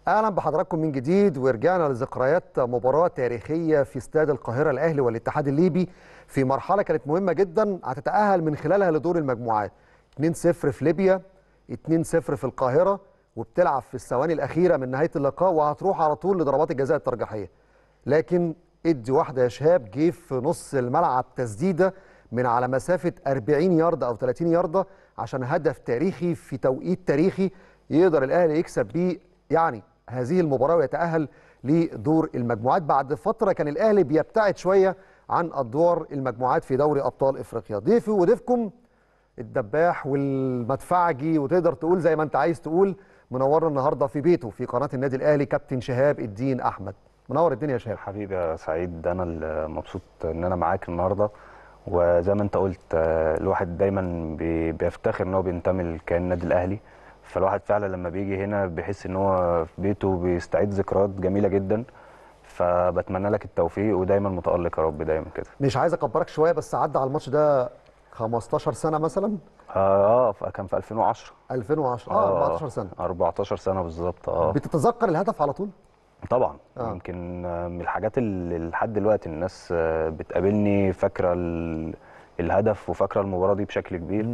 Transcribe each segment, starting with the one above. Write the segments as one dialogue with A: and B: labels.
A: اهلا بحضراتكم من جديد ورجعنا لذكريات مباراه تاريخيه في استاد القاهره الاهلي والاتحاد الليبي في مرحله كانت مهمه جدا هتتاهل من خلالها لدور المجموعات 2-0 في ليبيا 2-0 في القاهره وبتلعب في الثواني الاخيره من نهايه اللقاء وهتروح على طول لضربات الجزاء الترجيحيه لكن ادي واحده يا شهاب جه في نص الملعب تسديده من على مسافه 40 يارده او 30 يارده عشان هدف تاريخي في توقيت تاريخي يقدر الاهلي يكسب بيه يعني هذه المباراه ويتاهل لدور المجموعات بعد فتره كان الاهلي بيبتعد شويه عن ادوار المجموعات في دوري ابطال افريقيا ضيفي وضيفكم الدباح والمدفعجي وتقدر تقول زي ما انت عايز تقول منورنا النهارده في بيته في قناه النادي الاهلي كابتن شهاب الدين احمد منور الدنيا يا شهاب
B: حبيبي يا سعيد انا اللي مبسوط ان انا معاك النهارده وزي ما انت قلت آه، الواحد دايما بي- بيفتخر ان هو بينتمي لكيان النادي الاهلي فالواحد فعلا لما بيجي هنا بيحس ان هو في بيته بيستعيد ذكريات جميله جدا فبتمنى لك التوفيق ودايما متالق يا رب دايما كده
A: مش عايز اكبرك شويه بس عدى على الماتش ده 15 سنه مثلا
B: اه ف- كان في 2010
A: 2010 اه 14 سنه
B: 14 سنه بالظبط اه
A: بتتذكر الهدف على طول
B: طبعا
A: آه.
B: آه. يمكن آه، من الحاجات اللي لحد دلوقتي الناس آه، بتقابلني فاكره ال- الهدف وفاكره المباراه دي بشكل كبير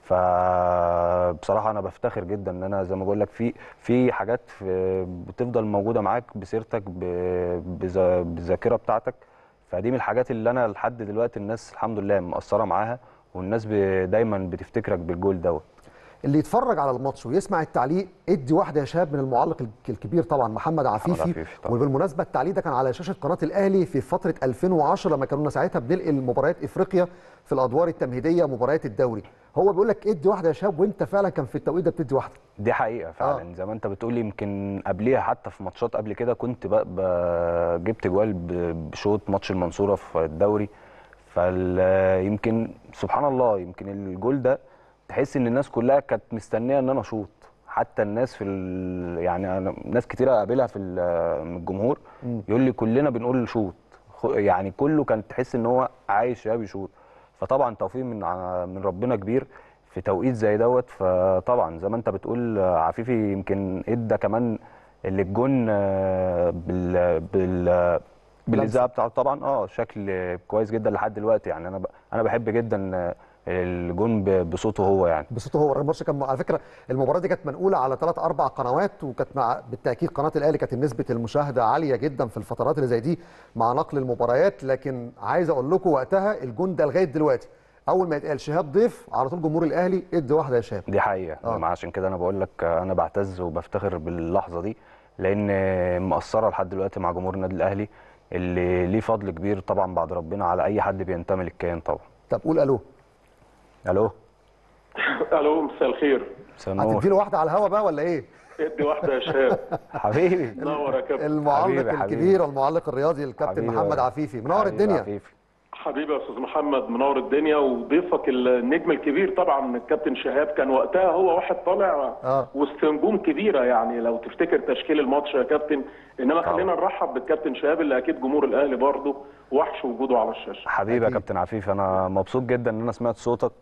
B: فبصراحه انا بفتخر جدا ان انا زي ما بقول لك في في حاجات في- بتفضل موجوده معاك بسيرتك ب- بذا- بالذاكره بتاعتك فدي من الحاجات اللي انا لحد دلوقتي الناس الحمد لله مأثره معاها والناس ب- دايما بتفتكرك بالجول دوت
A: اللي يتفرج على الماتش ويسمع التعليق ادي واحده يا شهاب من المعلق الك- الكبير طبعا محمد عفيفي,
B: عفيفي طبعاً.
A: وبالمناسبه التعليق ده كان على شاشه قناه الاهلي في فتره 2010 لما كنا ساعتها بننقل مباريات افريقيا في الادوار التمهيديه مباريات الدوري هو بيقول لك ادي واحده يا شهاب وانت فعلا كان في التوقيت ده بتدي واحده
B: دي حقيقة فعلا
A: آه.
B: زي ما انت بتقول يمكن قبليها حتى في ماتشات قبل كده كنت بقى ب- جبت جوال ب- بشوط ماتش المنصورة في الدوري فيمكن سبحان الله يمكن الجول ده تحس ان الناس كلها كانت مستنية ان انا اشوط حتى الناس في ال... يعني أنا ناس كتيرة اقابلها في ال- من الجمهور يقول لي كلنا بنقول شوط خ- يعني كله كان تحس ان هو عايش شباب يشوط فطبعا توفيق من ع- من ربنا كبير في توقيت زي دوت فطبعا زي ما انت بتقول آه، عفيفي يمكن ادى كمان اللي الجون آه، بال بال بالاذاعه بتاعته طبعا اه شكل كويس جدا لحد دلوقتي يعني انا ب... انا بحب جدا آه، الجون ب... بصوته هو يعني
A: بصوته هو الماتش كان على فكره المباراه دي كانت منقوله على ثلاث اربع قنوات وكانت مع بالتاكيد قناه الاهلي كانت نسبه المشاهده عاليه جدا في الفترات اللي زي دي مع نقل المباريات لكن عايز اقول لكم وقتها الجون ده لغايه دلوقتي اول ما يتقال شهاب ضيف على طول جمهور الاهلي ادي واحده يا شهاب
B: دي حقيقة
A: آه.
B: آه. عشان كده أنا بقول لك آه، أنا بعتز وبفتخر باللحظة دي لأن آه، مأثرة لحد دلوقتي مع جمهور النادي الأهلي اللي ليه فضل كبير طبعا بعد ربنا على أي حد بينتمي للكيان طبعا
A: طب قول الو
B: ألو
C: الو مساء الخير
B: مساء
A: هتدي
B: النور
A: له واحده على الهوا بقى ولا ايه
C: ادي واحده يا شهاب
B: حبيبي
C: نور يا كابتن
A: المعلق
B: حبيبي، حبيبي.
A: الكبير والمعلق الرياضي الكابتن
B: حبيبي.
A: محمد عفيفي منور
B: حبيبي
A: الدنيا
B: عفيفي.
C: حبيبي يا استاذ محمد منور الدنيا وضيفك النجم الكبير طبعا الكابتن شهاب كان وقتها هو واحد طالع
A: آه.
C: وسط نجوم كبيره يعني لو تفتكر تشكيل الماتش يا كابتن انما
B: طبعا.
C: خلينا نرحب بالكابتن شهاب اللي اكيد جمهور الاهلي برضه وحش وجوده على الشاشه
B: حبيبي يا
A: أكيد.
B: كابتن عفيف أنا مبسوط جدا إن أنا سمعت صوتك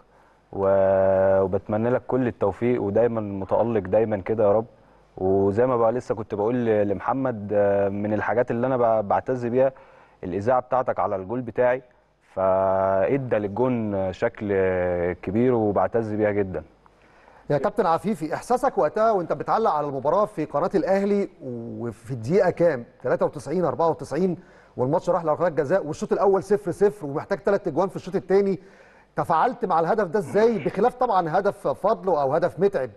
B: و- وبتمنى لك كل التوفيق ودايما متألق دايما كده يا رب وزي ما بقى لسه كنت بقول ل- لمحمد آه، من الحاجات اللي انا ب- بعتز بيها الاذاعه بتاعتك على الجول بتاعي فادى للجون شكل كبير وبعتز بيها جدا
A: يا كابتن عفيفي احساسك وقتها وانت بتعلق على المباراه في قناه الاهلي وفي الدقيقه كام 93 94 والماتش راح لركلات جزاء والشوط الاول 0 0 ومحتاج ثلاث اجوان في الشوط الثاني تفاعلت مع الهدف ده ازاي بخلاف طبعا هدف فضله او هدف متعب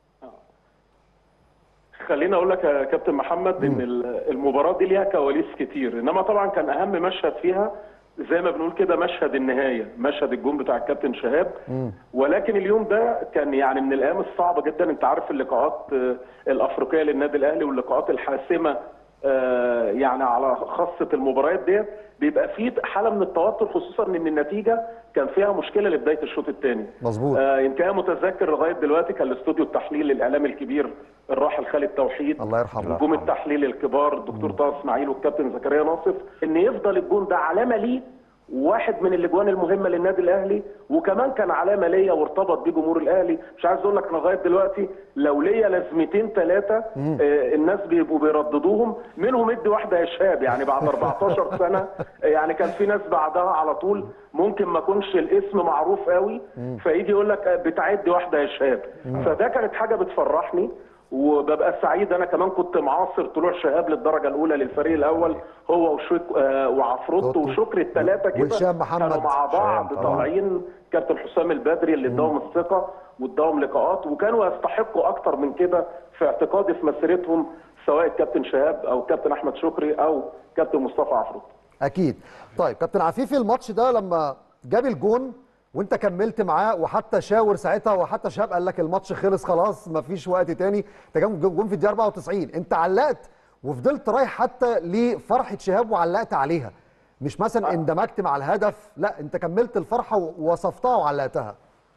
C: خليني اقول لك يا كابتن محمد ان ال- المباراه دي ليها كواليس كتير انما طبعا كان اهم مشهد فيها زي ما بنقول كده مشهد النهايه مشهد الجون بتاع الكابتن شهاب ولكن اليوم ده كان يعني من الايام الصعبه جدا انت عارف اللقاءات آه، الافريقيه للنادي الاهلي واللقاءات الحاسمه آه، يعني على خاصه المباريات ديت بيبقى في حاله من التوتر خصوصا ان النتيجه كان فيها مشكله لبدايه الشوط الثاني
A: مظبوط
C: آه يمكن انا متذكر لغايه دلوقتي كان الاستوديو التحليل الاعلامي الكبير الراحل خالد توحيد
A: الله يرحمه
C: نجوم التحليل الكبار الدكتور طه اسماعيل والكابتن زكريا ناصف ان يفضل الجون ده علامه ليه واحد من الاجوان المهمه للنادي الاهلي وكمان كان علامه ليا وارتبط بيه جمهور الاهلي مش عايز اقول لك لغايه دلوقتي لو ليا لازمتين ثلاثه آه الناس بيبقوا بيرددوهم منهم ادي واحده يا شهاب يعني بعد 14 سنه آه، يعني كان في ناس بعدها على طول ممكن ما يكونش الاسم معروف قوي فيجي يقول لك آه، بتعدي واحده يا شهاب فده كانت حاجه بتفرحني وببقى سعيد انا كمان كنت معاصر طلوع شهاب للدرجه الاولى للفريق الاول هو وشك آه وعفروتو
A: توتو.
C: وشكري الثلاثه كده
A: وهشام محمد.
C: كانوا مع بعض
B: هشام طبعا.
C: طالعين كابتن حسام البدري اللي اداهم الثقه واداهم لقاءات وكانوا يستحقوا اكتر من كده في اعتقادي في مسيرتهم سواء الكابتن شهاب او الكابتن احمد شكري او كابتن مصطفى عفروتو
A: اكيد طيب كابتن عفيفي الماتش ده لما جاب الجون وانت كملت معاه وحتى شاور ساعتها وحتى شهاب قال لك الماتش خلص خلاص مفيش وقت تاني انت جاب جون في الدقيقه 94 انت علقت وفضلت رايح حتى لفرحه شهاب وعلقت عليها مش مثلا اندمجت مع الهدف لا انت كملت الفرحه ووصفتها وعلقتها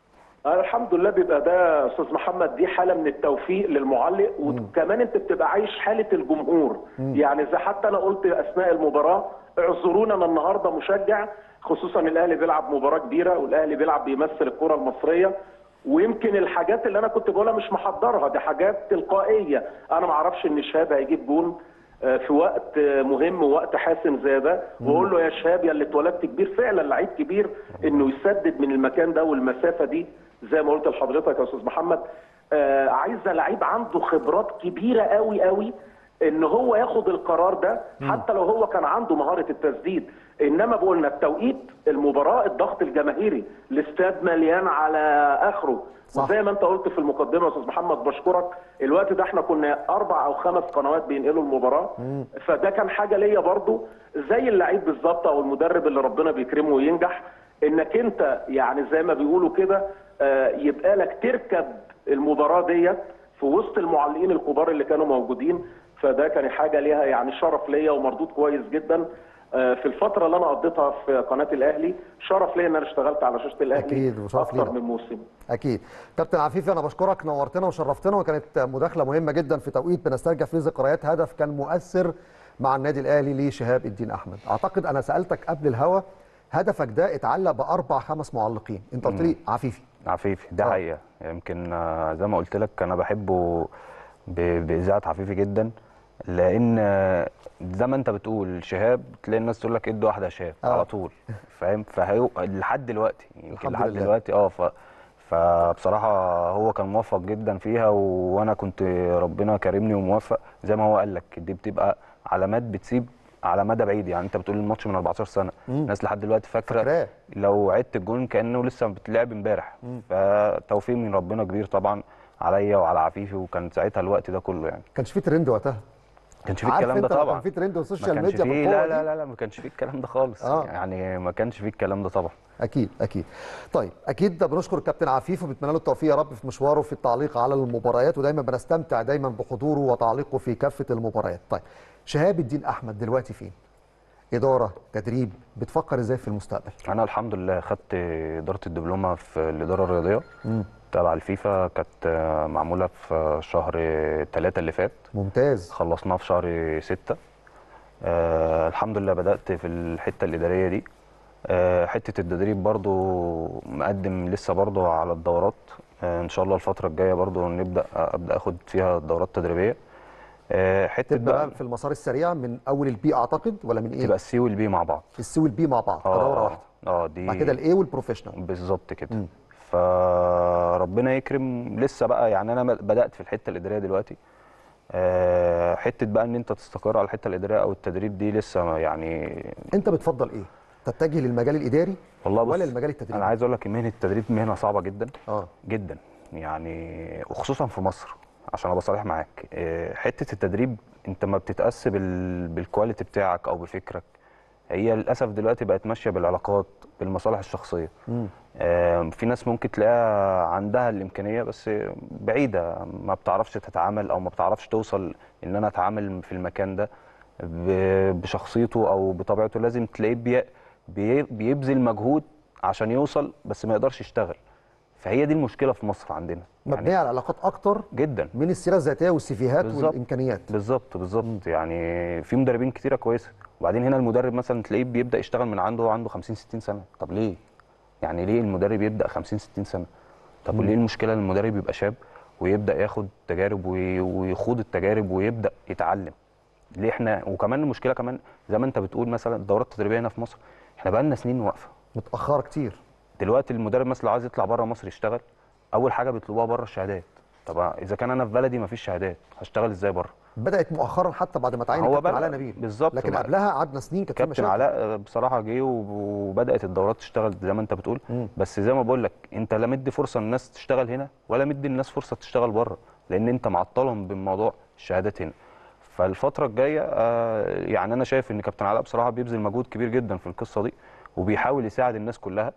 C: أنا الحمد لله بيبقى ده يا استاذ محمد دي حاله من التوفيق للمعلق وكمان انت بتبقى عايش حاله الجمهور يعني زي حتى انا قلت اثناء المباراه اعذرونا انا النهارده مشجع خصوصا الاهلي بيلعب مباراه كبيره والاهلي بيلعب بيمثل الكره المصريه ويمكن الحاجات اللي انا كنت بقولها مش محضرها دي حاجات تلقائيه انا ما اعرفش ان شهاب هيجيب جون آه، في وقت آه، مهم ووقت حاسم زي ده واقول له يا شهاب يا اللي اتولدت كبير فعلا لعيب كبير انه يسدد من المكان ده والمسافه دي زي ما قلت لحضرتك يا استاذ محمد آه عايزه لعيب عنده خبرات كبيره قوي قوي ان هو ياخد القرار ده حتى لو هو كان عنده مهاره التسديد انما بقولنا التوقيت المباراه الضغط الجماهيري الاستاد مليان على اخره
A: صح.
C: وزي ما انت قلت في المقدمه يا استاذ محمد بشكرك الوقت ده احنا كنا اربع او خمس قنوات بينقلوا المباراه فده كان حاجه ليا برضو زي اللعيب بالظبط او المدرب اللي ربنا بيكرمه وينجح انك انت يعني زي ما بيقولوا كده آه، يبقى لك تركب المباراه ديت في وسط المعلقين الكبار اللي كانوا موجودين فده كان حاجه ليها يعني شرف ليا ومردود كويس جدا آه، في الفتره اللي انا قضيتها في قناه الاهلي شرف ليا ان انا اشتغلت على شاشه الاهلي
A: أكيد، وشرف
C: اكتر
A: لينا.
C: من موسم
A: اكيد كابتن عفيفي انا بشكرك نورتنا وشرفتنا وكانت مداخله مهمه جدا في توقيت بنسترجع فيه ذكريات هدف كان مؤثر مع النادي الاهلي لشهاب الدين احمد اعتقد انا سالتك قبل الهوا هدفك ده اتعلق باربع خمس معلقين انت قلت لي عفيفي
B: عفيفي ده
A: آه.
B: حقيقه يمكن آه، زي ما قلت لك انا بحبه ب- باذاعه عفيفي جدا لان آه، زي ما انت بتقول شهاب تلاقي الناس تقول لك ادي واحده يا شهاب
A: آه.
B: على طول فاهم فهو لحد دلوقتي يمكن
A: الحمد
B: لحد
A: لله.
B: دلوقتي اه ف فبصراحه هو كان موفق جدا فيها و- وانا كنت ربنا كرمني وموفق زي ما هو قال لك دي بتبقى علامات بتسيب على مدى بعيد يعني انت بتقول الماتش من 14 سنه الناس لحد دلوقتي فاكره
A: فاكراه.
B: لو عدت الجون كانه لسه بتلعب امبارح فتوفيق من ربنا كبير طبعا عليا وعلى عفيفي وكان ساعتها الوقت ده كله يعني
A: كانش في ترند وقتها
B: ما كانش فيه
A: عارف
B: الكلام ده
A: انت لو
B: طبعا
A: كان في ترند
B: ما
A: والسوشيال
B: كانش
A: ميديا
B: فيه
A: بالقوه
B: لا
A: دي
B: لا لا لا ما كانش فيه الكلام ده خالص
A: آه.
B: يعني ما كانش فيه الكلام ده طبعا
A: اكيد اكيد طيب اكيد بنشكر الكابتن عفيف وبنتمنى له التوفيق يا رب في مشواره في التعليق على المباريات ودايما بنستمتع دايما بحضوره وتعليقه في كافه المباريات طيب شهاب الدين احمد دلوقتي فين اداره تدريب بتفكر ازاي في المستقبل
B: انا الحمد لله خدت اداره الدبلومه في الاداره الرياضيه تبع الفيفا كانت آه، معموله في شهر ثلاثة اللي فات
A: ممتاز
B: خلصناها في شهر ستة آه الحمد لله بدأت في الحتة الإدارية دي آه حتة التدريب برضو مقدم لسه برضو على الدورات آه إن شاء الله الفترة الجاية برضو نبدأ أبدأ أخد فيها دورات تدريبية آه حتة
A: تبدا
B: بقى
A: بقى في المسار السريع من اول البي اعتقد ولا من ايه
B: تبقى السي والبي مع بعض
A: السي والبي مع بعض دوره واحده
B: اه دي
A: بعد كده الاي والبروفيشنال
B: بالظبط كده فربنا يكرم لسه بقى يعني انا بدات في الحته الاداريه دلوقتي آه، حته بقى ان انت تستقر على الحته الاداريه او التدريب دي لسه ما- يعني
A: انت بتفضل ايه تتجه للمجال الاداري
B: والله بص
A: ولا المجال التدريبي
B: انا عايز اقول لك مهنه التدريب مهنه صعبه جدا
A: اه
B: جدا يعني وخصوصا في مصر عشان ابقى صريح معاك آه، حته التدريب انت ما بتتأس بال... بالكواليتي بتاعك او بفكرك هي للاسف دلوقتي بقت ماشيه بالعلاقات بالمصالح الشخصيه آه، في ناس ممكن تلاقيها عندها الامكانيه بس بعيده ما بتعرفش تتعامل او ما بتعرفش توصل ان انا اتعامل في المكان ده ب- بشخصيته او بطبيعته لازم تلاقيه بي... بي... بيبذل مجهود عشان يوصل بس ما يقدرش يشتغل فهي دي المشكله في مصر عندنا
A: مبنيه على علاقات اكتر
B: جدا
A: من السيره الذاتيه والسيفيهات
B: بالظبط.
A: والامكانيات
B: بالظبط بالظبط يعني في مدربين كتيره كويسه وبعدين هنا المدرب مثلا تلاقيه بيبدا يشتغل من عنده وهو عنده 50 60 سنه طب ليه يعني ليه المدرب يبدا 50 60 سنه طب وليه المشكله ان المدرب يبقى شاب ويبدا ياخد تجارب وي- ويخوض التجارب ويبدا يتعلم ليه احنا وكمان المشكله كمان زي ما انت بتقول مثلا الدورات التدريبيه هنا في مصر احنا بقى لنا سنين واقفه
A: متاخره كتير
B: دلوقتي المدرب مثلا لو عايز يطلع بره مصر يشتغل اول حاجه بيطلبوها بره الشهادات طب اذا كان انا في بلدي ما فيش شهادات هشتغل ازاي بره
A: بدات مؤخرا حتى بعد ما تعين
B: هو
A: الكابتن
B: بدأ-
A: علاء نبيل
B: بالظبط.
A: لكن
B: ما-
A: قبلها قعدنا سنين كانت في
B: كابتن
A: مشاكل.
B: علاء بصراحه جه وب- وبدات الدورات تشتغل زي ما انت بتقول بس زي ما بقول لك انت لا مدي فرصه للناس تشتغل هنا ولا مدي الناس فرصه تشتغل بره لان انت معطلهم بموضوع الشهادات هنا فالفتره الجايه آه، يعني انا شايف ان كابتن علاء بصراحه بيبذل مجهود كبير جدا في القصه دي وبيحاول يساعد الناس كلها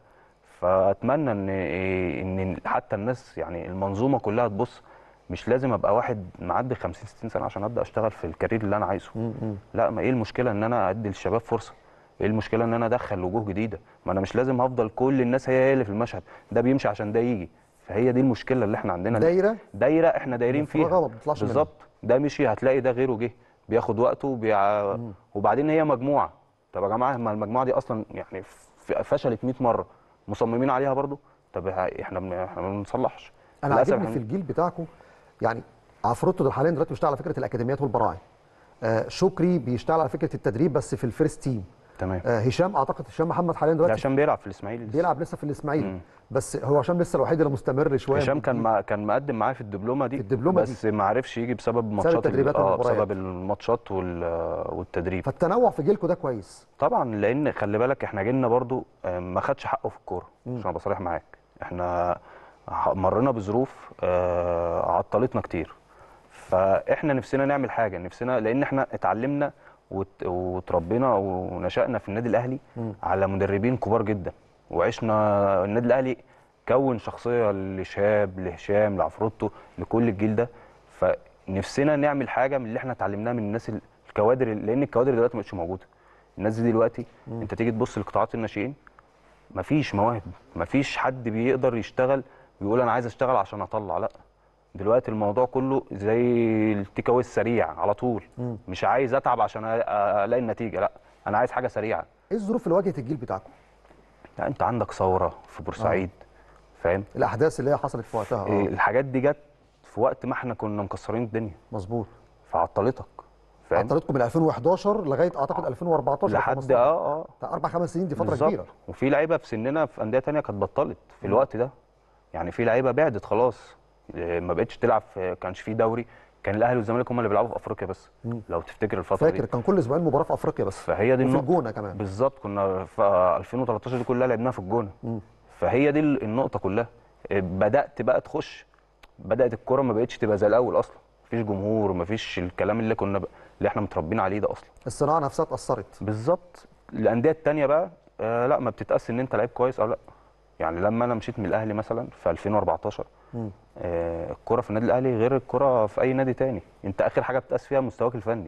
B: فاتمنى ان إيه، ان حتى الناس يعني المنظومه كلها تبص مش لازم ابقى واحد معدي 50 60 سنه عشان ابدا اشتغل في الكارير اللي انا عايزه لا ما ايه المشكله ان انا ادي للشباب فرصه ايه المشكله ان انا ادخل وجوه جديده ما انا مش لازم هفضل كل الناس هي هي اللي في المشهد ده بيمشي عشان ده يجي فهي دي المشكله اللي احنا عندنا
A: دايره
B: دايره احنا دايرين
A: مفرغة
B: فيها
A: ما بتطلعش منها.
B: بالظبط ده مشي هتلاقي ده غيره جه بياخد وقته وبيع... وبعدين هي مجموعه طب يا جماعه ما المجموعه دي اصلا يعني ف- فشلت 100 مره مصممين عليها برضو طب ه- احنا بن- احنا ما بنصلحش
A: انا
B: للأسف
A: عاجبني
B: إحنا-
A: في الجيل بتاعكم يعني عفروتو ده حاليا دلوقتي بيشتغل على فكره الاكاديميات والبراعم آه شكري بيشتغل على فكره التدريب بس في الفيرست تيم
B: تمام
A: آه هشام اعتقد هشام محمد حاليا
B: ده
A: دلوقتي
B: عشان بيلعب في الاسماعيلي لسه.
A: بيلعب لسه في الاسماعيلي بس هو هشام لسه الوحيد اللي مستمر شويه
B: هشام كان ما كان مقدم معايا في الدبلومه دي
A: في الدبلومة
B: بس ما عرفش يجي بسبب ماتشات ال-
A: التدريبات
B: اه
A: والمباريات.
B: بسبب الماتشات وال- والتدريب
A: فالتنوع في جيلكم ده كويس
B: طبعا لان خلي بالك احنا جيلنا برضو آه، ما خدش حقه في الكوره عشان ابقى صريح معاك احنا ح- مرينا بظروف آه، عطلتنا كتير فاحنا نفسنا نعمل حاجه نفسنا لان احنا اتعلمنا وت- وتربينا ونشأنا في النادي الاهلي على مدربين كبار جدا وعشنا النادي الاهلي كون شخصيه لشهاب لهشام لعفروتو لكل الجيل ده فنفسنا نعمل حاجه من اللي احنا اتعلمناه من الناس ال- الكوادر لان الكوادر دلوقتي ما بقتش موجوده الناس دي دلوقتي انت تيجي تبص لقطاعات الناشئين مفيش مواهب مفيش حد بيقدر يشتغل ويقول انا عايز اشتغل عشان اطلع لا دلوقتي الموضوع كله زي التيك أواي السريع على طول مش عايز اتعب عشان أ- الاقي النتيجه لا انا عايز حاجه سريعه
A: ايه الظروف اللي واجهت الجيل بتاعكم
B: لا انت عندك ثوره في بورسعيد فاهم
A: الاحداث اللي هي حصلت في وقتها
B: إيه،
A: اه
B: الحاجات دي جت في وقت ما احنا كنا مكسرين الدنيا
A: مظبوط
B: فعطلتك فاهم
A: عطلتكم من 2011 لغايه اعتقد 2014
B: لحد
A: 15.
B: اه اه
A: بتاع اربع خمس سنين دي فتره
B: بالظبط.
A: كبيره
B: وفي لعيبه في سننا في انديه تانية كانت بطلت في الوقت ده يعني في لعيبه بعدت خلاص إيه، ما بقتش تلعب في كانش في دوري كان الاهلي والزمالك هم اللي بيلعبوا في افريقيا بس لو تفتكر الفتره
A: فاكر
B: دي
A: كان كل اسبوعين مباراه في افريقيا بس
B: فهي دي
A: وفي
B: النقطه
A: الجونه كمان
B: بالظبط كنا في 2013 دي كلها لعبناها في الجونه فهي دي النقطه كلها إيه، بدات بقى تخش بدات الكره ما بقتش تبقى زي الاول اصلا مفيش جمهور مفيش الكلام اللي كنا ب... اللي احنا متربيين عليه ده اصلا
A: الصناعه نفسها اتاثرت
B: بالظبط الانديه التانية بقى آه لا ما بتتقاس ان انت لعيب كويس او لا يعني لما انا مشيت من الاهلي مثلا في 2014 آه الكره في النادي الاهلي غير الكره في اي نادي تاني انت اخر حاجه بتقاس فيها مستواك الفني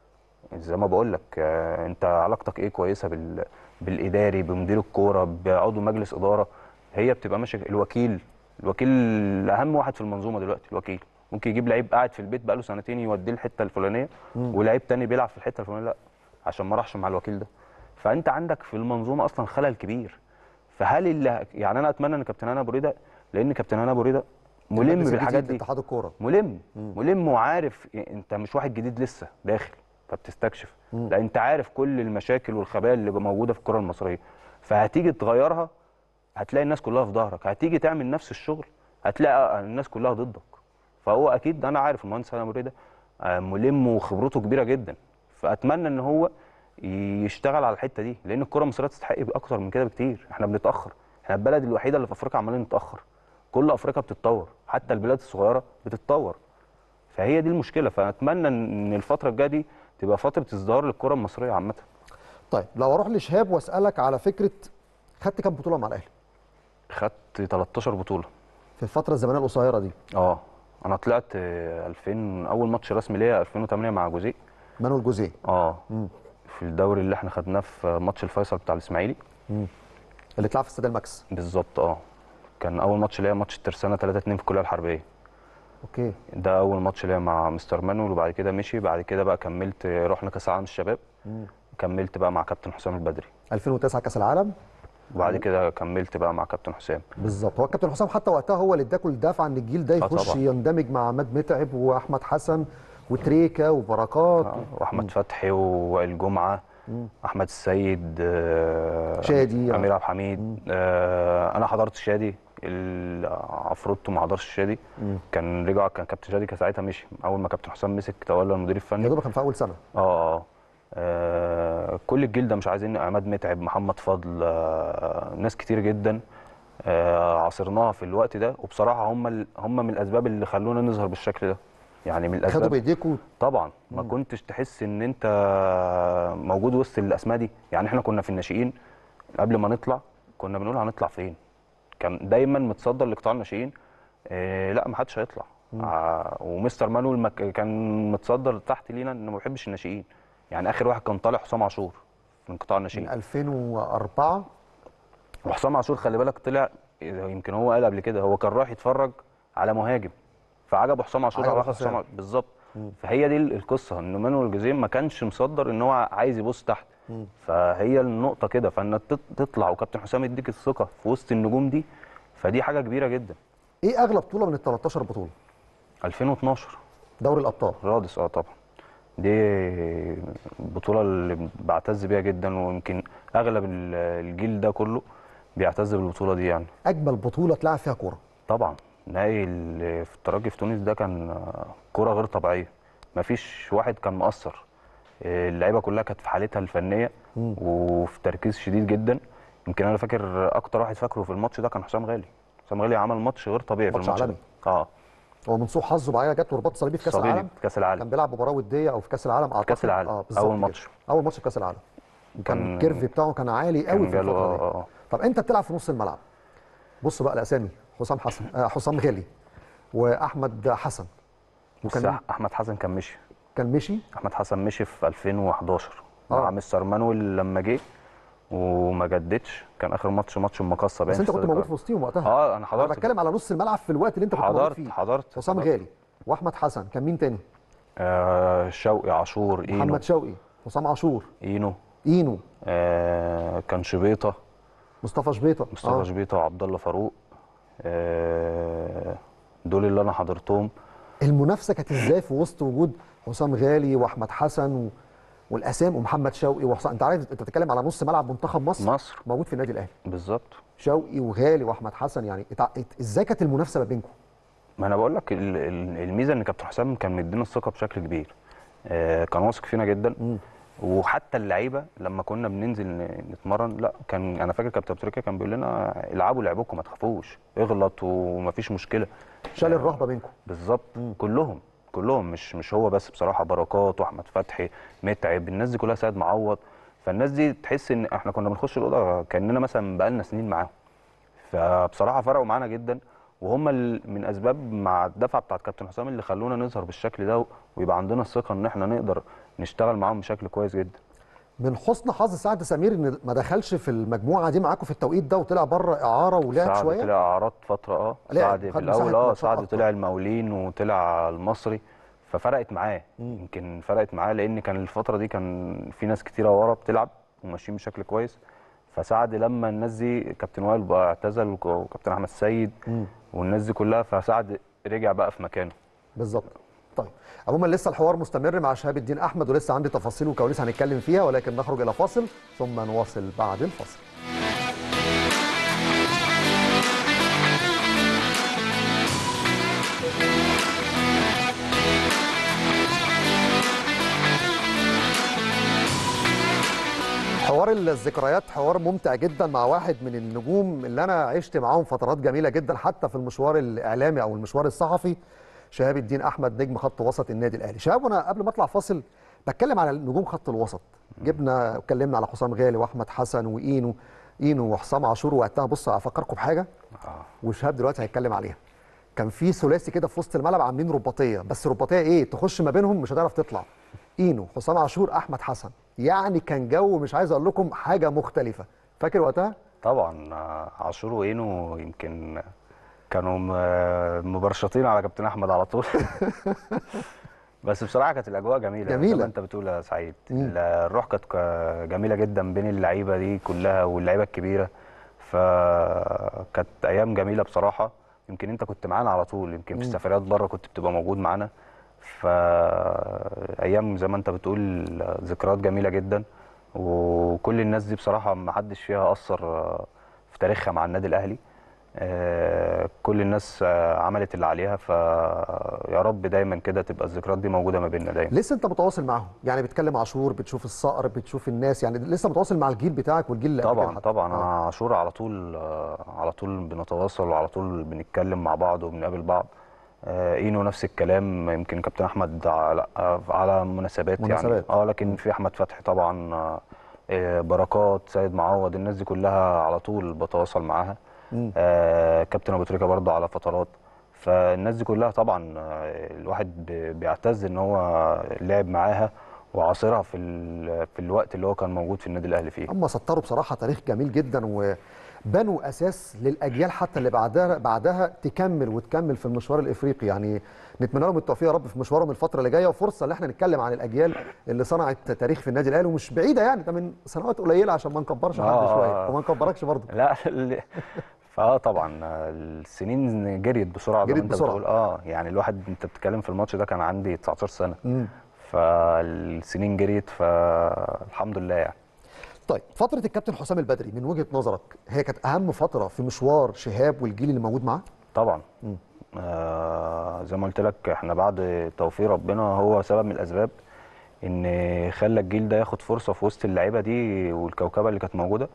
B: زي ما بقول لك آه انت علاقتك ايه كويسه بال بالاداري بمدير الكوره بعضو مجلس اداره هي بتبقى ماشيه الوكيل الوكيل اهم واحد في المنظومه دلوقتي الوكيل ممكن يجيب لعيب قاعد في البيت بقاله سنتين يوديه الحته الفلانيه ولعيب تاني بيلعب في الحته الفلانيه لا عشان ما راحش مع الوكيل ده فانت عندك في المنظومه اصلا خلل كبير فهل اللي يعني انا اتمنى ان كابتن هنا ابو ريده لان كابتن هنا ابو ريده ملم
A: المجلس
B: بالحاجات
A: الجديد
B: دي
A: لاتحاد الكوره
B: ملم ملم وعارف يعني انت مش واحد جديد لسه داخل فبتستكشف لا انت عارف كل المشاكل والخبايا اللي موجوده في الكره المصريه فهتيجي تغيرها هتلاقي الناس كلها في ظهرك هتيجي تعمل نفس الشغل هتلاقي الناس كلها ضدك فهو اكيد انا عارف المهندس هاني ابو ريده آه، ملم وخبرته كبيره جدا فاتمنى ان هو يشتغل على الحته دي لان الكره المصريه تستحق اكتر من كده بكتير احنا بنتاخر احنا البلد الوحيده اللي في افريقيا عمالين نتاخر كل افريقيا بتتطور حتى البلاد الصغيره بتتطور فهي دي المشكله فاتمنى ان الفتره الجايه دي تبقى فتره ازدهار للكره المصريه عامه
A: طيب لو اروح لشهاب واسالك على فكره خدت كام بطوله مع الاهلي
B: خدت 13 بطوله
A: في الفتره الزمنيه القصيره دي
B: اه انا طلعت آه، 2000 اول ماتش رسمي ليا 2008 مع جوزيه
A: مانويل جوزيه
B: اه في الدوري اللي احنا خدناه في ماتش الفيصل بتاع الاسماعيلي
A: اللي اتلعب في استاد الماكس
B: بالظبط اه كان اول ماتش ليا ماتش الترسانه 3 2 في الكليه الحربيه
A: اوكي
B: ده اول ماتش ليا مع مستر مانويل وبعد كده مشي بعد كده بقى كملت رحنا كاس العالم الشباب كملت بقى مع كابتن حسام البدري
A: 2009 كاس العالم
B: وبعد كده كملت بقى مع كابتن حسام
A: بالظبط هو الكابتن حسام حتى وقتها هو اللي اداكوا الدفعه ان الجيل ده
B: آه
A: يخش
B: طبعا.
A: يندمج مع عماد متعب واحمد حسن وتريكا وبركات
B: آه، واحمد فتحي ووائل جمعه احمد السيد آه،
A: شادي.
B: امير عبد الحميد آه، انا حضرت شادي ال- عفروتو ما حضرش شادي كان رجع كان كابتن شادي كان ساعتها مشي اول ما كابتن حسام مسك تولى المدير
A: يا
B: الفني
A: دوب كان في اول سنه
B: اه اه آه، كل الجيل ده مش عايزين عماد متعب محمد فضل آه، ناس كتير جدا آه، عاصرناها في الوقت ده وبصراحه هم ال- هم من الاسباب اللي خلونا نظهر بالشكل ده يعني من
A: خدوا
B: الاسباب
A: بايديكوا
B: طبعا ما كنتش تحس ان انت موجود وسط الاسماء دي يعني احنا كنا في الناشئين قبل ما نطلع كنا بنقول هنطلع فين كان دايما متصدر لقطاع الناشئين إيه لا ما حدش هيطلع ع- ومستر مانويل مك- كان متصدر تحت لينا انه ما بيحبش الناشئين يعني اخر واحد كان طالع حسام عاشور من قطاع
A: من
B: الناشئين
A: 2004
B: وحسام عاشور خلي بالك طلع يمكن هو قال قبل كده هو كان رايح يتفرج على مهاجم فعجبه حسام عاشور
A: عجبه
B: راح واخد
A: حسام.
B: حسام عاشور. بالظبط فهي دي القصه ان مانويل جوزيه ما كانش مصدر ان هو عايز يبص تحت فهي النقطه كده فانك تط- تطلع وكابتن حسام يديك الثقه في وسط النجوم دي فدي حاجه كبيره جدا
A: ايه اغلى بطوله من ال 13 بطوله
B: 2012
A: دوري الابطال
B: رادس اه طبعا دي البطوله اللي بعتز بيها جدا ويمكن اغلب ال- الجيل ده كله بيعتز بالبطوله دي يعني
A: اجمل بطوله تلعب فيها كوره
B: طبعا نهائي ال- في الترجي في تونس ده كان آه، كرة غير طبيعية مفيش واحد كان مقصر آه، اللعيبة كلها كانت في حالتها الفنية وفي تركيز شديد جدا يمكن انا فاكر اكتر واحد فاكره في الماتش ده كان حسام غالي حسام غالي عمل ماتش غير طبيعي في
A: ماتش
B: الماتش ده
A: عالمي.
B: اه
A: هو من سوء حظه معايا جات له رباط صليبي في كاس
B: صليبي
A: العالم
B: في كاس العالم
A: كان بيلعب مباراه وديه او في كاس العالم اعتقد
B: كأس العالم.
A: بالظبط
B: أول
A: كده.
B: ماتش.
A: اول ماتش في كاس العالم كان
B: كان-
A: الكيرف بتاعه كان عالي قوي
B: كان
A: في
B: جاله
A: الفتره
B: اه
A: دي
B: اه
A: طب انت بتلعب في نص الملعب بص بقى الاسامي حسام حسن آه حسام غالي واحمد حسن
B: بص
A: وكان
B: احمد حسن كان مشي
A: كان مشي
B: احمد حسن مشي في 2011
A: آه.
B: مع مستر مانويل لما جه وما جددش كان اخر ماتش ماتش المقصه باين
A: بس انت
B: في
A: كنت
B: استاد
A: موجود في
B: القاهرة.
A: وسطهم وقتها
B: اه انا
A: انا
B: حضرت
A: بتكلم على نص الملعب في الوقت اللي انت كنت موجود
B: حضرت
A: فيه
B: حضرت
A: حسام
B: حضرت.
A: غالي واحمد حسن كان مين تاني
B: آه شوقي عاشور اينو
A: محمد شوقي حسام عاشور
B: اينو
A: اينو
B: آه كان شبيطه
A: مصطفى شبيطه
B: مصطفى
A: آه.
B: شبيطه وعبد الله فاروق آه دول اللي انا حضرتهم
A: المنافسه كانت ازاي في وسط وجود حسام غالي واحمد حسن و... والاسام ومحمد شوقي وحسام انت عارف انت بتتكلم على نص ملعب منتخب مصر
B: مصر
A: موجود في النادي الاهلي
B: بالظبط
A: شوقي وغالي واحمد حسن يعني اتع... ات- ازاي كانت المنافسه ما بينكم
B: ما انا بقول لك ال- ال- الميزه ان كابتن حسام كان مدينا الثقه بشكل كبير آه كان واثق فينا جدا وحتى اللعيبه لما كنا بننزل ن- نتمرن لا كان انا فاكر كابتن تركيا كان بيقول لنا العبوا لعبكم ما تخافوش اغلط ومفيش مشكله
A: شال الرهبه بينكم
B: بالظبط كلهم كلهم مش مش هو بس بصراحه بركات واحمد فتحي متعب الناس دي كلها سيد معوض فالناس دي تحس ان احنا كنا بنخش الاوضه كاننا مثلا بقالنا سنين معاهم فبصراحه فرقوا معانا جدا وهم ال- من اسباب مع الدفعه بتاعت كابتن حسام اللي خلونا نظهر بالشكل ده ويبقى عندنا الثقه ان احنا نقدر نشتغل معاهم بشكل كويس جدا
A: من حسن حظ سعد سمير ان ما دخلش في المجموعه دي معاكم في التوقيت ده وطلع بره اعاره ولعب
B: سعد
A: شويه
B: طلع اعراض فتره اه
A: لعب،
B: سعد
A: خد
B: في
A: مساحة
B: الاول اه
A: ماتشات
B: سعد
A: أكتر.
B: طلع المقاولين وطلع المصري ففرقت معاه يمكن فرقت معاه لان كان الفتره دي كان في ناس كتيره ورا بتلعب وماشيين بشكل كويس فسعد لما الناس دي كابتن وائل بقى اعتزل وك- وكابتن احمد السيد والناس دي كلها فسعد رجع بقى في مكانه
A: بالظبط طيب عموما لسه الحوار مستمر مع شهاب الدين احمد ولسه عندي تفاصيل وكواليس هنتكلم فيها ولكن نخرج الى فاصل ثم نواصل بعد الفاصل حوار الذكريات حوار ممتع جدا مع واحد من النجوم اللي انا عشت معاهم فترات جميله جدا حتى في المشوار الاعلامي او المشوار الصحفي شهاب الدين احمد نجم خط وسط النادي الاهلي شهاب وانا قبل ما اطلع فاصل بتكلم على نجوم خط الوسط جبنا اتكلمنا على حسام غالي واحمد حسن واينو اينو وحسام عاشور وقتها بص افكركم بحاجه وشهاب دلوقتي هيتكلم عليها كان في ثلاثي كده في وسط الملعب عاملين رباطيه بس رباطيه ايه تخش ما بينهم مش هتعرف تطلع اينو حسام عاشور احمد حسن يعني كان جو مش عايز اقول لكم حاجه مختلفه فاكر وقتها
B: طبعا آه، عاشور وإينو يمكن كانوا م- مبرشطين على كابتن احمد على طول بس بصراحه كانت الاجواء جميله
A: جميلة.
B: زي ما انت بتقول يا سعيد الروح كانت ك- جميله جدا بين اللعيبه دي كلها واللعيبه الكبيره فكانت ايام جميله بصراحه يمكن انت كنت معانا على طول يمكن في السفريات بره كنت بتبقى موجود معانا فايام زي ما انت بتقول ذكريات جميله جدا وكل الناس دي بصراحه ما حدش فيها اثر في تاريخها مع النادي الاهلي آه، كل الناس آه، عملت اللي عليها فيا رب دايما كده تبقى الذكريات دي موجوده ما بيننا دايما
A: لسه انت متواصل معاهم يعني بتكلم عاشور بتشوف الصقر بتشوف الناس يعني لسه متواصل مع الجيل بتاعك والجيل اللي قبل كده
B: طبعا
A: حتى.
B: طبعا
A: آه.
B: انا عاشور على طول آه، على طول بنتواصل وعلى طول بنتكلم مع بعض وبنقابل بعض آه، اينو نفس الكلام يمكن كابتن احمد على آه، على مناسبات,
A: مناسبات.
B: يعني اه لكن في احمد فتحي طبعا آه، آه، بركات سيد معوض الناس دي كلها على طول بتواصل معاها آه، كابتن ابو تريكه برضه على فترات فالناس دي كلها طبعا آه، الواحد ب- بيعتز ان هو لعب معاها وعاصرها في ال- في الوقت اللي هو كان موجود في النادي الاهلي فيه
A: هم سطروا بصراحه تاريخ جميل جدا وبنوا اساس للاجيال حتى اللي بعدها بعدها تكمل وتكمل في المشوار الافريقي يعني نتمنى لهم التوفيق يا رب في مشوارهم الفتره اللي جايه وفرصه ان احنا نتكلم عن الاجيال اللي صنعت تاريخ في النادي الاهلي ومش بعيده يعني ده من سنوات قليله عشان ما نكبرش حد
B: آه.
A: شويه وما نكبركش برضه
B: لا ال- فاه طبعا آه، السنين جريت بسرعه زي
A: جريت
B: ما انت
A: بسرعة.
B: بتقول اه يعني الواحد انت بتتكلم في الماتش ده كان عندي 19 سنه
A: مم.
B: فالسنين جريت فالحمد لله يعني
A: طيب فتره الكابتن حسام البدري من وجهه نظرك هي كانت اهم فتره في مشوار شهاب والجيل اللي موجود معاه
B: طبعا آه زي ما قلت لك احنا بعد توفيق ربنا هو سبب من الاسباب ان خلى الجيل ده ياخد فرصه في وسط اللعيبه دي والكوكبه اللي كانت موجوده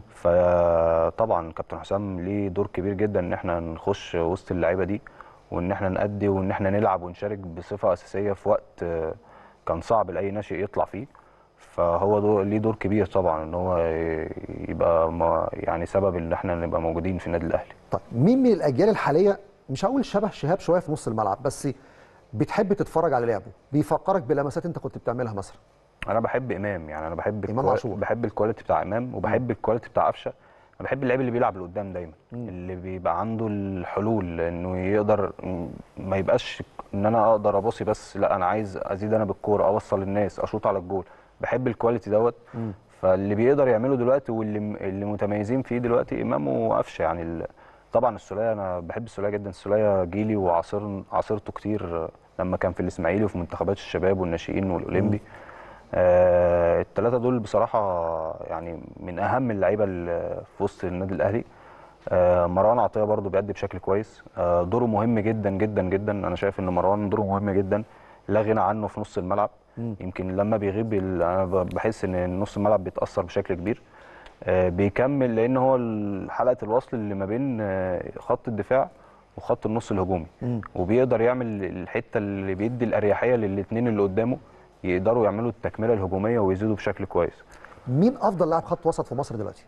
B: فطبعا كابتن حسام ليه دور كبير جدا ان احنا نخش وسط اللعيبه دي وان احنا نأدي وان احنا نلعب ونشارك بصفه اساسيه في وقت آه، كان صعب لاي ناشئ يطلع فيه فهو دور ليه دور كبير طبعا ان هو يبقى ما- يعني سبب ان احنا نبقى موجودين في النادي الاهلي
A: طيب مين من الاجيال الحاليه مش هقول شبه شهاب شويه في نص الملعب بس بتحب تتفرج على لعبه بيفكرك بلمسات انت كنت بتعملها مثلا
B: انا بحب امام يعني انا بحب
A: إمام
B: الكوا-
A: عاشور.
B: بحب الكواليتي بتاع امام وبحب الكواليتي بتاع قفشه انا بحب اللعيب اللي بيلعب لقدام دايما اللي بيبقى عنده الحلول انه يقدر م- ما يبقاش ان انا اقدر اباصي بس لا انا عايز ازيد انا بالكوره اوصل الناس اشوط على الجول بحب الكواليتي دوت فاللي بيقدر يعمله دلوقتي واللي م- اللي متميزين فيه دلوقتي امام وقفشه يعني ال- طبعا السوليه انا بحب السوليه جدا السوليه جيلي وعاصر عاصرته كتير لما كان في الاسماعيلي وفي منتخبات الشباب والناشئين والاولمبي آه الثلاثه دول بصراحه يعني من اهم اللعيبه اللي في وسط النادي الاهلي آه مروان عطيه برضو بيأدي بشكل كويس آه دوره مهم جدا جدا جدا انا شايف ان مروان دوره مهم جدا لا غنى عنه في نص الملعب يمكن لما بيغيب ال- انا ب- بحس ان نص الملعب بيتاثر بشكل كبير آه بيكمل لان هو ال- حلقه الوصل اللي ما بين آه خط الدفاع وخط النص الهجومي وبيقدر يعمل الحته اللي بيدي الاريحيه للاثنين اللي قدامه يقدروا يعملوا التكمله الهجوميه ويزيدوا بشكل كويس
A: مين افضل لاعب خط وسط في مصر دلوقتي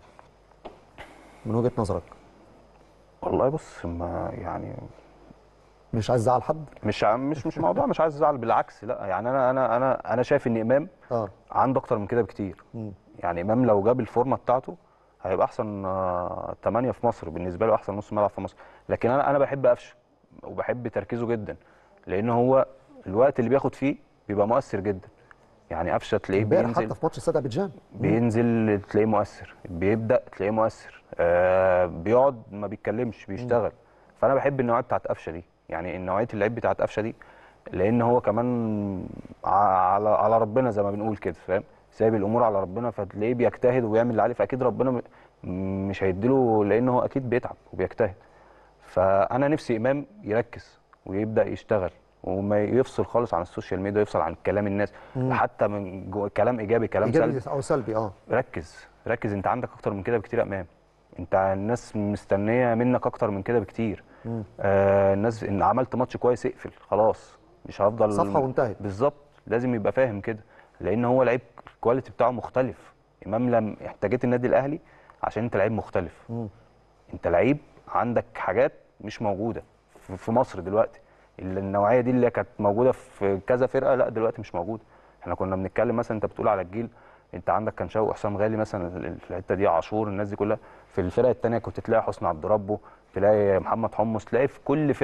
A: من وجهه نظرك
B: والله بص ما يعني
A: مش عايز ازعل حد
B: مش ع- مش مش موضوع مش عايز ازعل بالعكس لا يعني انا انا انا انا شايف ان امام
A: اه
B: عنده اكتر من كده بكتير يعني امام لو جاب الفورمه بتاعته هيبقى احسن آه، تمانية في مصر بالنسبه له احسن نص ملعب في مصر لكن انا انا بحب قفشه وبحب تركيزه جدا لان هو الوقت اللي بياخد فيه بيبقى مؤثر جدا يعني قفشه تلاقيه
A: امبارح
B: بينزل
A: حتى في ماتش استاد ابيجان
B: بينزل تلاقيه مؤثر بيبدا تلاقيه مؤثر آه بيقعد ما بيتكلمش بيشتغل فانا بحب النوعيه بتاعت قفشه دي يعني النوعيه اللعيب بتاعت قفشه دي لان هو كمان ع- على على ربنا زي ما بنقول كده فاهم سايب الامور على ربنا فتلاقيه بيجتهد ويعمل اللي عليه فاكيد ربنا م- مش هيديله لان هو اكيد بيتعب وبيجتهد فانا نفسي امام يركز ويبدا يشتغل وما يفصل خالص عن السوشيال ميديا يفصل عن كلام الناس حتى من جو كلام ايجابي كلام سلبي
A: ايجابي او سلبي اه
B: ركز ركز انت عندك اكتر من كده بكتير يا امام انت الناس مستنيه منك اكتر من كده بكتير آه الناس ان عملت ماتش كويس اقفل خلاص مش هفضل
A: صفحة وانتهت.
B: بالظبط لازم يبقى فاهم كده لان هو لعيب الكواليتي بتاعه مختلف امام لم احتاجت النادي الاهلي عشان انت لعيب مختلف انت لعيب عندك حاجات مش موجوده في- في مصر دلوقتي اللي النوعيه دي اللي كانت موجوده في كذا فرقه لا دلوقتي مش موجوده احنا كنا بنتكلم مثلا انت بتقول على الجيل انت عندك كان شوقي وحسام غالي مثلا في الحته دي عاشور الناس دي كلها في الفرق الثانيه كنت تلاقي حسني عبد ربه تلاقي محمد حمص تلاقي في كل فرقه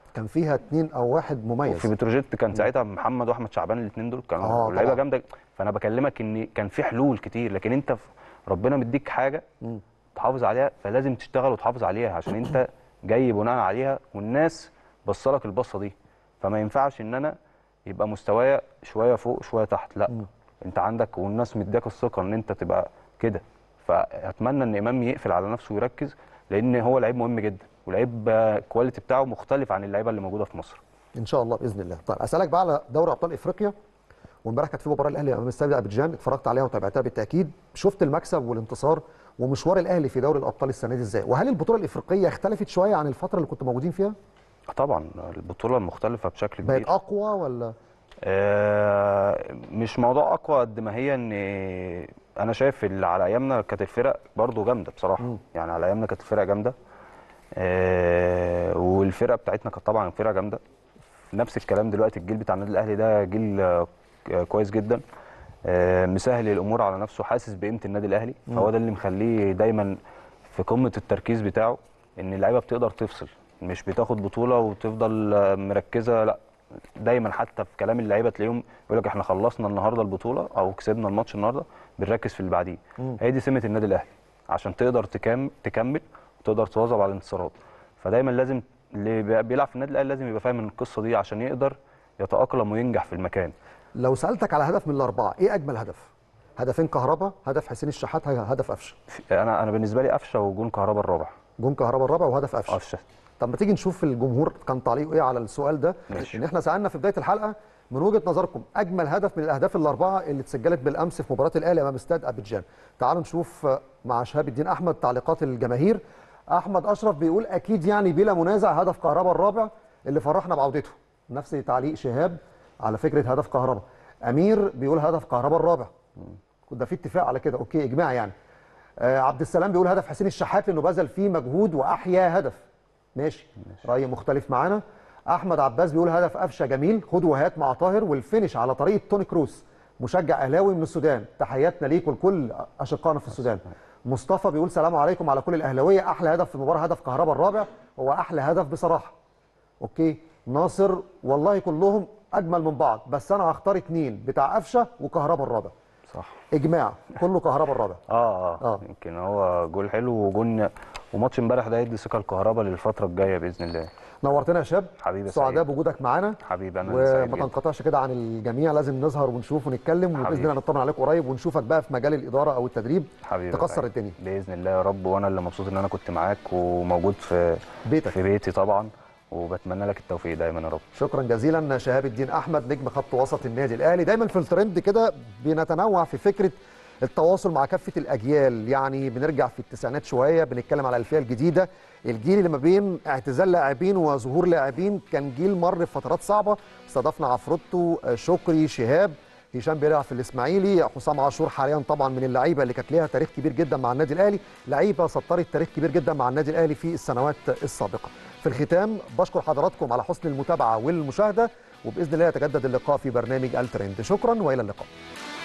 A: كان فيها اتنين او واحد مميز
B: في بتروجيت كان ساعتها محمد واحمد شعبان الاثنين دول
A: آه،
B: كانوا لعيبه
A: طبعاً.
B: جامده فانا بكلمك ان كان في حلول كتير لكن انت في- ربنا مديك حاجه تحافظ عليها فلازم تشتغل وتحافظ عليها عشان انت جاي بناء عليها والناس بصلك البصه دي فما ينفعش ان انا يبقى مستوايا شويه فوق شويه تحت لا انت عندك والناس مدياك الثقه ان انت تبقى كده فاتمنى ان امام يقفل على نفسه ويركز لان هو لعيب مهم جدا ولعيب آه، الكواليتي بتاعه مختلف عن اللعيبه اللي موجوده في مصر
A: ان شاء الله باذن الله طيب اسالك بقى على دوري ابطال افريقيا وامبارح كانت في مباراه الاهلي امام استاد ابيجان اتفرجت عليها وتابعتها بالتاكيد شفت المكسب والانتصار ومشوار الاهلي في دوري الابطال السنه دي ازاي وهل البطوله الافريقيه اختلفت شويه عن الفتره اللي كنتوا موجودين فيها
B: طبعا البطوله مختلفه بشكل كبير
A: بقت اقوى ولا
B: آه، مش موضوع اقوى قد ما هي ان انا شايف اللي على ايامنا كانت الفرق برضو جامده بصراحه يعني على ايامنا كانت الفرق جامده آه، والفرقه بتاعتنا كانت طبعا فرقه جامده نفس الكلام دلوقتي الجيل بتاع النادي الاهلي ده جيل آه، كويس جدا آه، مسهل الامور على نفسه حاسس بقيمه النادي الاهلي فهو ده اللي مخليه دايما في قمه التركيز بتاعه ان اللعيبه بتقدر تفصل مش بتاخد بطوله وتفضل آه، مركزه لا دايما حتى في كلام اللعيبه تلاقيهم يقول لك احنا خلصنا النهارده البطوله او كسبنا الماتش النهارده بنركز في اللي بعديه هي دي سمه النادي الاهلي عشان تقدر تكمل تكمل وتقدر تواظب على الانتصارات فدايما لازم اللي بي- بيلعب في النادي الاهلي لازم يبقى فاهم القصه دي عشان يقدر يتاقلم وينجح في المكان
A: لو سالتك على هدف من الاربعه ايه اجمل هدف هدفين كهربا هدف حسين الشحات هدف قفشه
B: في- انا انا بالنسبه لي قفشه وجون كهربا الرابع
A: جون كهربا الرابع وهدف قفشه
B: قفشه
A: طب ما تيجي نشوف الجمهور كان تعليقه ايه على السؤال ده
B: ماشي.
A: ان احنا سالنا في بدايه الحلقه من وجهه نظركم اجمل هدف من الاهداف الاربعه اللي اتسجلت بالامس في مباراه الاهلي امام استاد ابيجان تعالوا نشوف آه، مع شهاب الدين احمد تعليقات الجماهير احمد اشرف بيقول اكيد يعني بلا منازع هدف كهربا الرابع اللي فرحنا بعودته نفس تعليق شهاب على فكره هدف كهربا امير بيقول هدف كهربا الرابع ده في اتفاق على كده اوكي اجماع يعني آه عبد السلام بيقول هدف حسين الشحات لانه بذل فيه مجهود واحيا هدف ماشي راي مختلف معانا احمد عباس بيقول هدف قفشه جميل خد وهات مع طاهر والفينش على طريقه توني كروس مشجع اهلاوي من السودان تحياتنا ليك ولكل اشقائنا في السودان مصطفى بيقول سلام عليكم على كل الاهلاويه احلى هدف في المباراه هدف كهربا الرابع هو احلى هدف بصراحه اوكي ناصر والله كلهم اجمل من بعض بس انا هختار اتنين بتاع قفشه وكهربا الرابع
B: صح
A: اجماع كله كهربا الرابع
B: اه
A: آه.
B: اه يمكن هو جول حلو وجون وماتش امبارح ده يدي ثقه الكهرباء للفتره الجايه باذن الله
A: نورتنا يا شاب
B: حبيبي يا
A: سعداء
B: سعيد.
A: بوجودك معانا
B: حبيبي انا اللي سعيد
A: وما
B: جدا.
A: تنقطعش كده عن الجميع لازم نظهر ونشوف ونتكلم وباذن
B: حبيبي.
A: الله نطمن عليك قريب ونشوفك بقى في مجال الاداره او التدريب
B: حبيبي يا
A: تكسر
B: سعيد.
A: الدنيا
B: باذن الله يا رب وانا اللي مبسوط ان انا كنت معاك وموجود في
A: بيتك.
B: في بيتي طبعا وبتمنى لك التوفيق دايما يا رب
A: شكرا جزيلا شهاب الدين احمد نجم خط وسط النادي الاهلي دايما في الترند كده بنتنوع في فكره التواصل مع كافه الاجيال يعني بنرجع في التسعينات شويه بنتكلم على الالفيه الجديده الجيل اللي ما بين اعتزال لاعبين وظهور لاعبين كان جيل مر بفترات صعبه استضفنا عفروتو شكري شهاب هشام بيلعب في الاسماعيلي حسام عاشور حاليا طبعا من اللعيبه اللي كانت ليها تاريخ كبير جدا مع النادي الاهلي لعيبه سطرت تاريخ كبير جدا مع النادي الاهلي في السنوات السابقه في الختام بشكر حضراتكم على حسن المتابعه والمشاهده وباذن الله يتجدد اللقاء في برنامج الترند شكرا والى اللقاء